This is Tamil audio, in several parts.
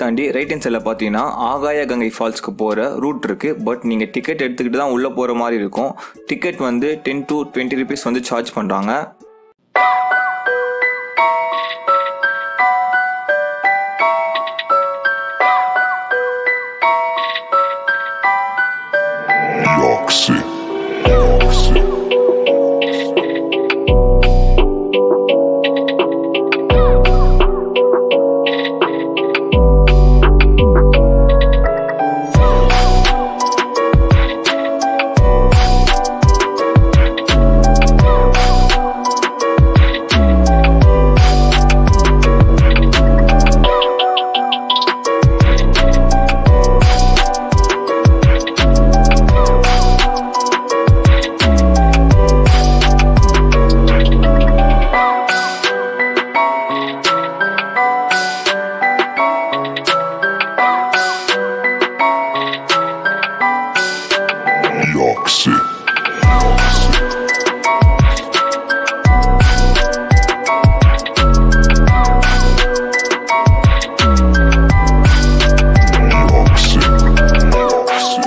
தாண்டி ரைட் ஹேண்ட் சைடில் பார்த்தீங்கன்னா ஆகாய கங்கை ஃபால்ஸ்க்கு போகிற ரூட் இருக்குது பட் நீங்கள் டிக்கெட் எடுத்துக்கிட்டு தான் உள்ளே போகிற மாதிரி இருக்கும் டிக்கெட் வந்து டென் டு டுவெண்ட்டி ருபீஸ் வந்து சார்ஜ் பண்ணுறாங்க Yoxi. Yoxi. Yoxi. Yoxi. Yoxi.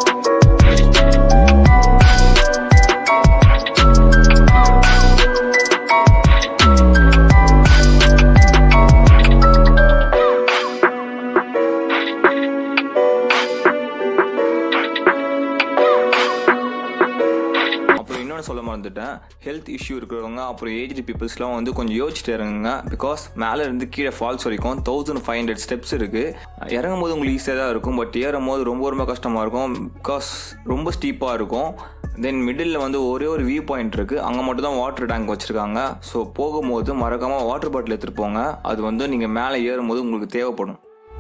அப்புறம் இன்னொன்று சொல்ல மறந்துட்டேன் ஹெல்த் இஷ்யூ இருக்கிறவங்க அப்புறம் ஏஜ்டு பீப்புள்ஸ்லாம் வந்து கொஞ்சம் யோசிச்சுட்டு இறங்குங்க பிகாஸ் மேலே இருந்து கீழே ஃபால்ஸ் வரைக்கும் தௌசண்ட் ஃபைவ் ஹண்ட்ரட் ஸ்டெப்ஸ் இருக்குது இறங்கும் போது உங்களுக்கு ஈஸியாக தான் இருக்கும் பட் ஏறும் போது ரொம்ப ரொம்ப கஷ்டமாக இருக்கும் பிகாஸ் ரொம்ப ஸ்டீப்பாக இருக்கும் தென் மிடில் வந்து ஒரே ஒரு வியூ பாயிண்ட் இருக்குது அங்கே மட்டும் தான் வாட்டர் டேங்க் வச்சுருக்காங்க ஸோ போகும்போது மறக்காமல் வாட்டர் பாட்டில் எடுத்துகிட்டு போங்க அது வந்து நீங்கள் மேலே ஏறும்போது உங்களுக்கு தேவைப்படும்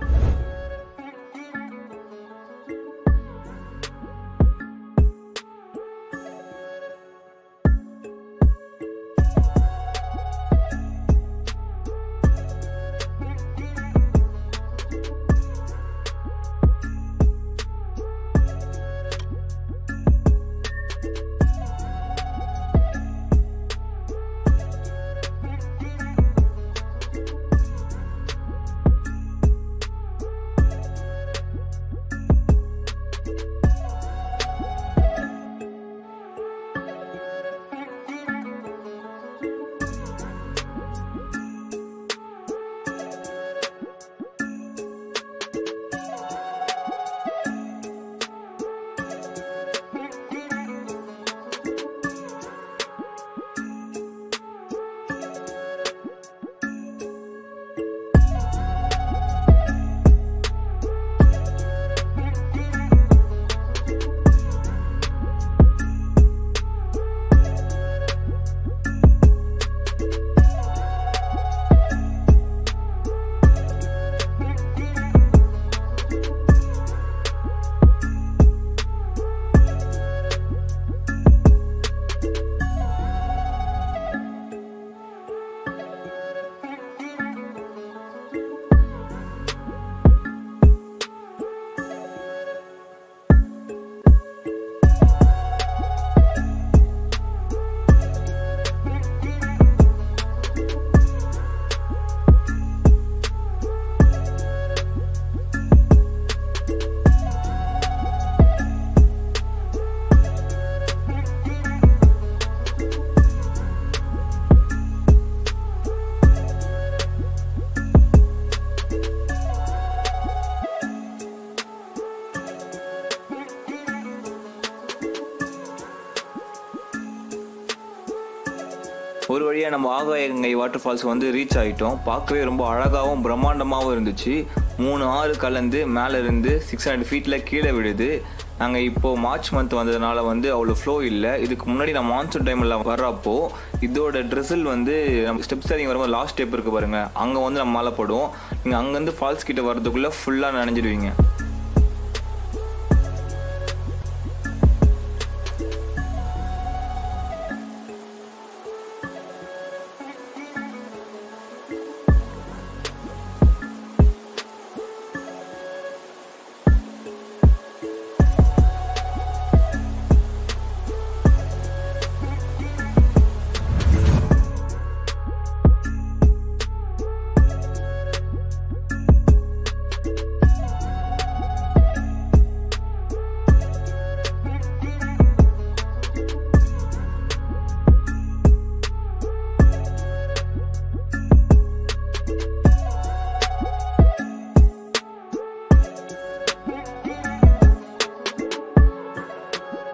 ஒரு வழியாக நம்ம ஆகாயங்கை வாட்டர் ஃபால்ஸ் வந்து ரீச் ஆகிட்டோம் பார்க்கவே ரொம்ப அழகாகவும் பிரம்மாண்டமாகவும் இருந்துச்சு மூணு ஆறு கலந்து மேலே இருந்து சிக்ஸ் ஹண்ட்ரட் ஃபீட்டில் கீழே விழுது நாங்கள் இப்போது மார்ச் மந்த் வந்ததுனால வந்து அவ்வளோ ஃப்ளோ இல்லை இதுக்கு முன்னாடி நான் மான்சூன் டைமில் வர்றப்போ இதோட ட்ரெஸ்ஸில் வந்து நம்ம ஸ்டெப்ஸ் அதிகம் வரும்போது லாஸ்ட் ஸ்டெப் இருக்குது பாருங்கள் அங்கே வந்து நம்ம மழை படும் நீங்கள் அங்கேருந்து ஃபால்ஸ் கிட்ட வரதுக்குள்ளே ஃபுல்லாக நனைஞ்சிடுவீங்க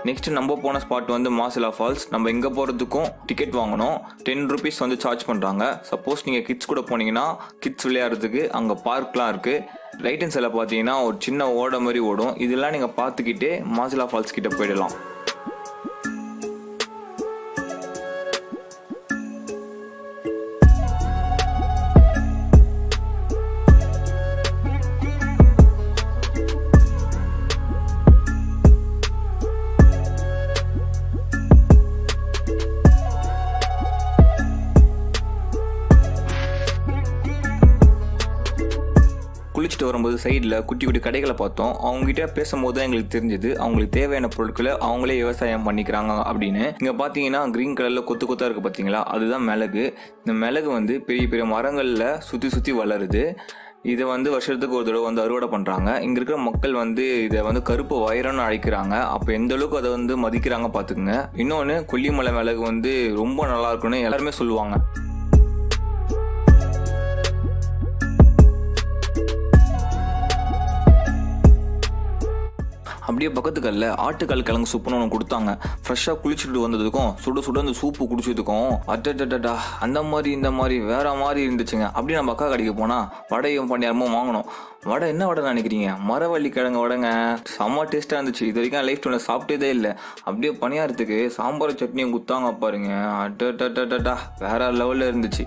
நெக்ஸ்ட் நம்ம போன ஸ்பாட் வந்து மாசிலா ஃபால்ஸ் நம்ம இங்கே போகிறதுக்கும் டிக்கெட் வாங்கணும் டென் ருபீஸ் வந்து சார்ஜ் பண்ணுறாங்க சப்போஸ் நீங்கள் கிட்ஸ் கூட போனீங்கன்னா கிட்ஸ் விளையாடுறதுக்கு அங்கே பார்க்லாம் இருக்குது ரைட் ஹேண்ட் சைடில் பார்த்தீங்கன்னா ஒரு சின்ன ஓட மாதிரி ஓடும் இதெல்லாம் நீங்கள் பார்த்துக்கிட்டே மாசிலா ஃபால்ஸ் கிட்ட போயிடலாம் குளிச்சுட்டு வரும்போது சைடில் குட்டி குட்டி கடைகளை பார்த்தோம் அவங்ககிட்ட பேசும்போது தான் எங்களுக்கு தெரிஞ்சது அவங்களுக்கு தேவையான பொருட்களை அவங்களே விவசாயம் பண்ணிக்கிறாங்க அப்படின்னு இங்கே பார்த்தீங்கன்னா க்ரீன் கலரில் கொத்து கொத்தா இருக்குது பார்த்தீங்களா அதுதான் மிளகு இந்த மிளகு வந்து பெரிய பெரிய மரங்களில் சுற்றி சுற்றி வளருது இதை வந்து வருஷத்துக்கு ஒரு தடவை வந்து அறுவடை பண்ணுறாங்க இங்கே இருக்கிற மக்கள் வந்து இதை வந்து கருப்பு வைரம்னு அழைக்கிறாங்க அப்போ எந்த அளவுக்கு அதை வந்து மதிக்கிறாங்க பார்த்துக்குங்க இன்னொன்று கொல்லிமலை மிளகு வந்து ரொம்ப நல்லா இருக்குன்னு எல்லாருமே சொல்லுவாங்க அப்படியே பக்கத்து கல்ல ஆட்டுக்கால் கிழங்கு சூப்புன்னு ஒன்று கொடுத்தாங்க ஃப்ரெஷ்ஷாக குளிச்சுட்டு வந்ததுக்கும் சுட சுட அந்த சூப்பு குடிச்சதுக்கும் அட்டடடா அந்த மாதிரி இந்த மாதிரி வேற மாதிரி இருந்துச்சுங்க அப்படியே நம்ம அக்கா கடைக்கு போனால் வடையும் பணியாரமும் வாங்கணும் வடை என்ன வடை நினைக்கிறீங்க மரவள்ளி கிழங்கு வடைங்க செம்ம டேஸ்ட்டாக இருந்துச்சு இது வரைக்கும் லைஃப் டைமில் சாப்பிட்டதே இல்லை அப்படியே பணியாரத்துக்கு சாம்பார் சட்னியும் குத்தாங்க பாருங்க அட்டடடடா வேற லெவலில் இருந்துச்சு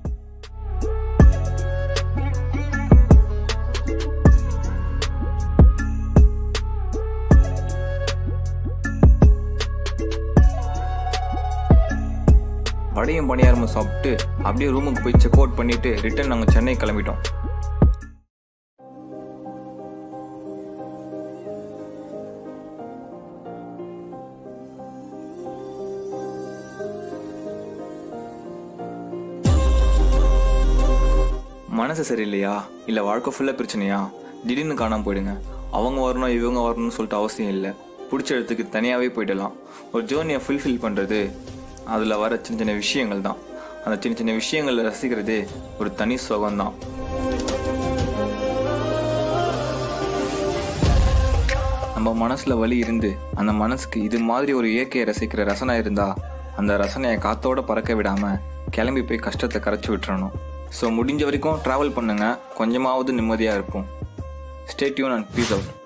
வடையும் பணியாரமும் சாப்பிட்டு அப்படியே ரூமுக்கு போய் செக் அவுட் பண்ணிட்டு ரிட்டர்ன் நாங்கள் சென்னை கிளம்பிட்டோம் மனசு சரியில்லையா இல்லை வாழ்க்கை ஃபுல்லாக பிரச்சனையா திடீர்னு காணாம போயிடுங்க அவங்க வரணும் இவங்க வரணும்னு சொல்லிட்டு அவசியம் இல்லை பிடிச்ச இடத்துக்கு தனியாகவே போயிடலாம் ஒரு ஜேர்னியை ஃபுல்ஃபில் பண்ணுறது அதில் வர சின்ன சின்ன விஷயங்கள் தான் அந்த சின்ன சின்ன விஷயங்களை ரசிக்கிறது ஒரு தனி சுகம் தான் நம்ம மனசில் வலி இருந்து அந்த மனசுக்கு இது மாதிரி ஒரு இயற்கையை ரசிக்கிற ரசனை இருந்தா அந்த ரசனையை காத்தோட பறக்க விடாம கிளம்பி போய் கஷ்டத்தை கரைச்சி விட்டுறணும் ஸோ முடிஞ்ச வரைக்கும் ட்ராவல் பண்ணுங்க கொஞ்சமாவது நிம்மதியாக இருக்கும் stay tuned and peace out